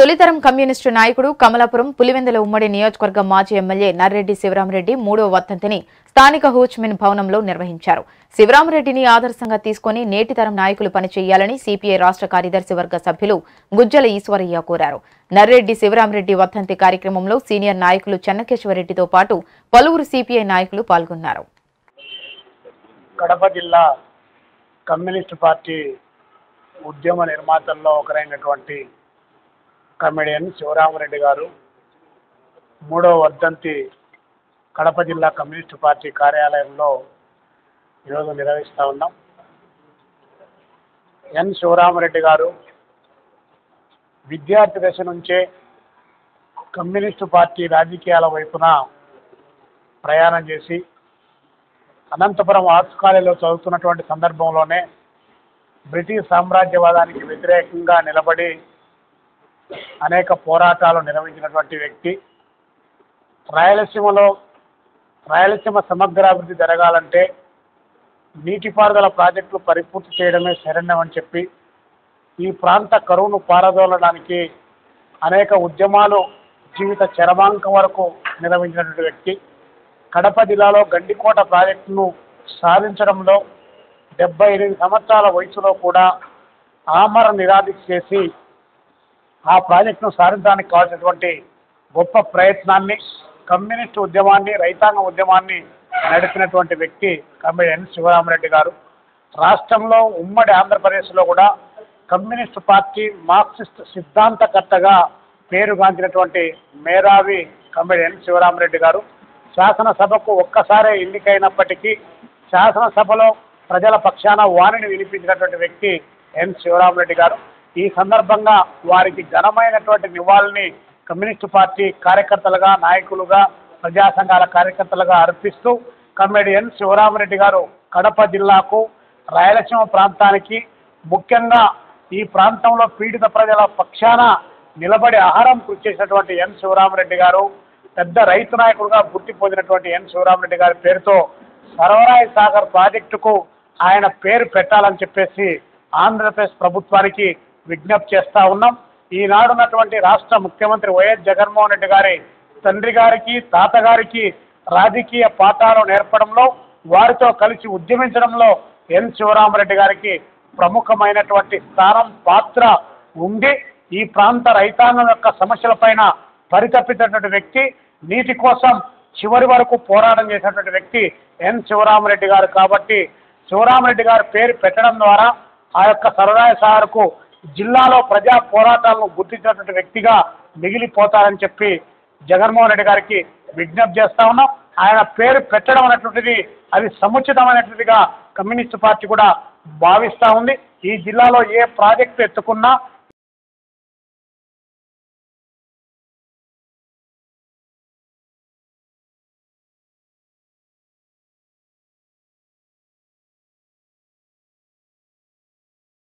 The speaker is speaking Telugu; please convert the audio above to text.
తొలితరం కమ్యూనిస్టు నాయకుడు కమలాపురం పులివెందుల ఉమ్మడి నియోజకవర్గ మాజీ ఎమ్మెల్యే నర్రెడ్డి శివరామరెడ్డి మూడో వర్ధంతిని స్థానిక హూచ్మిన్ భవనంలో నిర్వహించారు శివరామరెడ్డిని ఆదర్శంగా తీసుకుని నేటితరం నాయకులు పనిచేయాలని సిపిఐ రాష్ట్ర కార్యదర్శి వర్గ సభ్యులు గుజ్జల ఈశ్వరయ్య కోరారు నర్రెడ్డి శివరామరెడ్డి వర్ధంతి కార్యక్రమంలో సీనియర్ నాయకులు చెన్నకేశ్వరరెడ్డితో పాటు పలువురు సిపిఐ నాయకులు పాల్గొన్నారు కడప జిల్లా కమ్యూనిస్ట్ పార్టీ ఉద్యమ నిర్మాతల్లో ఒకరైనటువంటి కమెడియన్ శివరామరెడ్డి గారు మూడో వర్ధంతి కడప జిల్లా కమ్యూనిస్ట్ పార్టీ కార్యాలయంలో ఈరోజు నిర్వహిస్తూ ఉన్నాం ఎన్ శివరామరెడ్డి గారు విద్యార్థి దశ నుంచే కమ్యూనిస్టు పార్టీ రాజకీయాల వైపున ప్రయాణం చేసి అనంతపురం ఆర్ట్స్ కాలేజీలో చదువుతున్నటువంటి సందర్భంలోనే బ్రిటిష్ సామ్రాజ్యవాదానికి వ్యతిరేకంగా నిలబడి అనేక పోరాటాలు నిర్వహించినటువంటి వ్యక్తి రాయలసీమలో రాయలసీమ సమగ్రాభివృద్ధి జరగాలంటే నీటిపారుదల ప్రాజెక్టులు పరిపూర్తి చేయడమే శరణ్యమని చెప్పి ఈ ప్రాంత కరువును పారదోలడానికి అనేక ఉద్యమాలు జీవిత చరమాంకం వరకు నిర్వహించినటువంటి వ్యక్తి కడప జిల్లాలో గండికోట ప్రాజెక్టును సాధించడంలో డెబ్బై ఎనిమిది సంవత్సరాల వయసులో కూడా ఆమర నిరాదీక్ష చేసి ఆ ప్రాజెక్టును సాధించడానికి కావాల్సినటువంటి గొప్ప ప్రయత్నాన్ని కమ్యూనిస్ట్ ఉద్యమాన్ని రైతాంగ ఉద్యమాన్ని నడిపినటువంటి వ్యక్తి కమ్యూనియన్ శివరామరెడ్డి గారు రాష్ట్రంలో ఉమ్మడి ఆంధ్రప్రదేశ్లో కూడా కమ్యూనిస్ట్ పార్టీ మార్క్సిస్ట్ సిద్ధాంతకర్తగా పేరుగాంచినటువంటి మేధావి కమ్యూనియన్ శివరామరెడ్డి గారు శాసనసభకు ఒక్కసారే ఎన్నికైనప్పటికీ శాసనసభలో ప్రజల పక్షాన వాణిని వినిపించినటువంటి వ్యక్తి ఎన్ శివరామరెడ్డి గారు ఈ సందర్భంగా వారికి ఘనమైనటువంటి నివాళిని కమ్యూనిస్టు పార్టీ కార్యకర్తలుగా నాయకులుగా ప్రజా సంఘాల కార్యకర్తలుగా అర్పిస్తూ కమెడియన్ శివరామరెడ్డి గారు కడప జిల్లాకు రాయలసీమ ప్రాంతానికి ముఖ్యంగా ఈ ప్రాంతంలో పీడిత ప్రజల పక్షాన నిలబడి ఆహారం కృషి చేసినటువంటి ఎన్ శివరామరెడ్డి గారు పెద్ద రైతు నాయకుడుగా గుర్తి పొందినటువంటి ఎన్ శివరామరెడ్డి గారి పేరుతో సర్వరాయ సాగర్ ప్రాజెక్టుకు ఆయన పేరు పెట్టాలని చెప్పేసి ఆంధ్రప్రదేశ్ ప్రభుత్వానికి విజ్ఞప్తి చేస్తా ఉన్నాం ఈనాడున్నటువంటి రాష్ట్ర ముఖ్యమంత్రి వైఎస్ జగన్మోహన్ రెడ్డి గారి తండ్రి గారికి తాతగారికి రాజకీయ పాఠాలు నేర్పడంలో వారితో కలిసి ఉద్యమించడంలో ఎన్ శివరామరెడ్డి గారికి ప్రముఖమైనటువంటి స్థానం పాత్ర ఉండి ఈ ప్రాంత రైతాంగం యొక్క సమస్యలపైన పరితపించినటువంటి వ్యక్తి నీటి కోసం చివరి వరకు పోరాటం చేసినటువంటి వ్యక్తి ఎన్ శివరామరెడ్డి గారు కాబట్టి శివరామరెడ్డి గారి పేరు పెట్టడం ద్వారా ఆ యొక్క సరదాయ సార్కు జిల్లాలో ప్రజా పోరాటాలను గుర్తించినటువంటి వ్యక్తిగా మిగిలిపోతారని చెప్పి జగన్మోహన్ రెడ్డి గారికి విజ్ఞప్తి చేస్తా ఉన్నాం ఆయన పేరు పెట్టడం అనేటువంటిది అది సముచితమైనటువంటిదిగా కమ్యూనిస్ట్ పార్టీ కూడా భావిస్తూ ఉంది ఈ జిల్లాలో ఏ ప్రాజెక్టు ఎత్తుకున్నా